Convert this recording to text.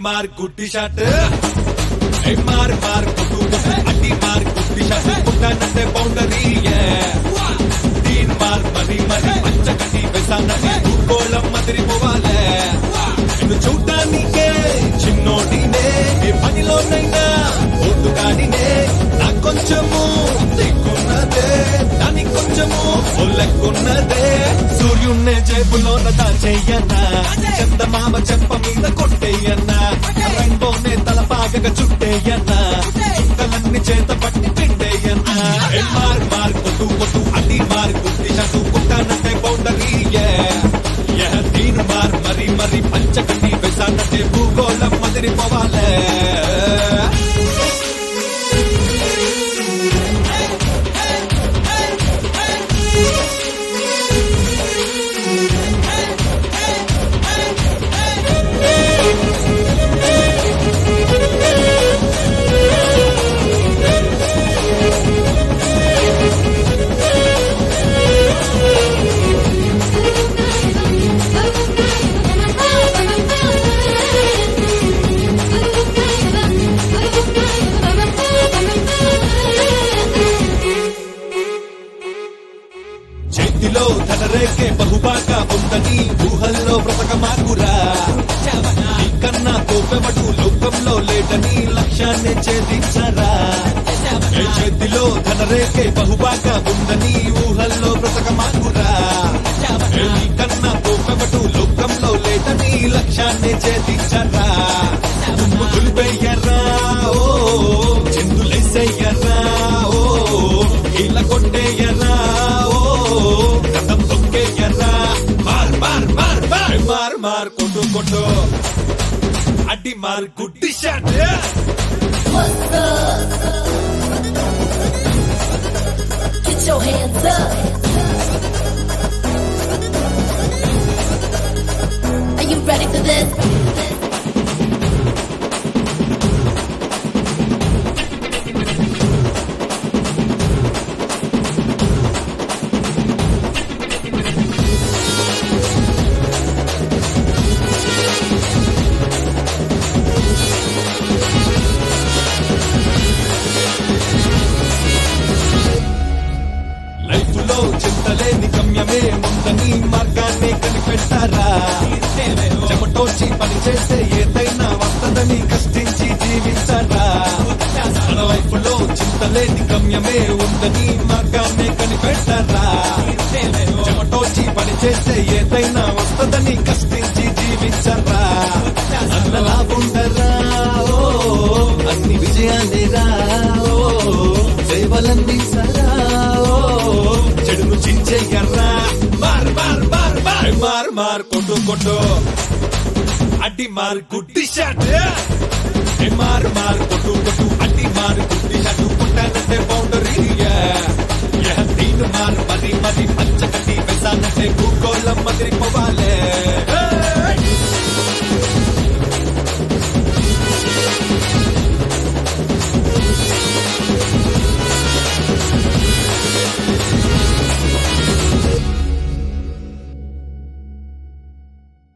మార్ గుడ్డి షాట్ ఏ మార్ మార్ కుట్టు కుట్టు అడ్డి మార్ గుడ్డి షాట్ కుట్టానంటే బౌండరీ దీన్ మార్ మరి మరి పంచకటి వేసానంటే భూగోళం మదిరిపోవాలే నిన్ను చూడ్డానికే చిన్నోడినే ఏ పనిలోనైనా ఓటుగాడినే నా కొంచెము దిక్కున్నదే దానికి కొంచెము ఒల్లెక్కున్నదే సూర్యున్నే జేబులోన దాచేయన్నా చందమామ చెంప మీద కొట్టేయన్నా రైన్బోనే తల పాగగా చుట్టేయన్నా చుక్కలన్నీ చేత పట్టి పిండేయన్నా ఏ మార్ మార్ కొట్టు కొట్టు అడ్డి మార్ గుడ్డి చదు కుట్టానంటే బౌండరీ ఏ దీని మార్ మరి మరి పంచకటి వేసానంటే భూగోళం మదిరిపోవాలే చేతిలో ధనరేఖే బహుబాగా ఉందని ఊహల్లో బ్రతకమాకురా నీ కన్నా కోపెవడు లోకంలో లేటని లక్ష్యాన్ని ఛేదించరా ఏ చేతిలో ధనరేఖే బహుబాగా ఉందని ఊహల్లో బ్రతకమాకురా ఏ నీ కన్నా కోపెవడు లోకంలో లేటని లక్ష్యాన్ని ఛేదించరా దుమ్ము దులిపేయరా ఓ చిందులేసేయరా ఓ ఇలా కొట్టేయరా ఓ కథం తొక్కేయరా మార్ మార్ మార్ మార్ మార్ మార్ కొట్టు కొట్టు అడ్డి మార్ గుడ్డి shot Get your hands up. Are you ready for this? Life లో చింతలేని గమ్యమే ఉందని మార్గాన్ని కనిపెట్టారా చెమటోచి పని చేస్తే ఏదైనా వస్తదని కష్టించి జీవించారా మన లైఫ్ లో చింతలేని గమ్యమే ఉందని మార్గాన్ని కనిపెట్టారా చెమటోచి పని చేస్తే ఏదైనా వస్తదని కష్టించి జీవించరా అన్నలా ఉండరా ఓ అన్ని విజయాలేరా ఓ సేవలందించరా ఓ చెడును చించెయ్యర్రా మార్ మార్ మార్ మార్ మార్ మార్ కొట్టు కొట్టు అడ్డి మార్ గుడ్డి షాట్ ఏ మార్ మార్ కొట్టు కొట్టు అడ్డి మార్ గుడ్డి షాట్ కొట్టానంటే బౌండరీ దీని మార్ మరి మరి పంచకటి వేసానంటే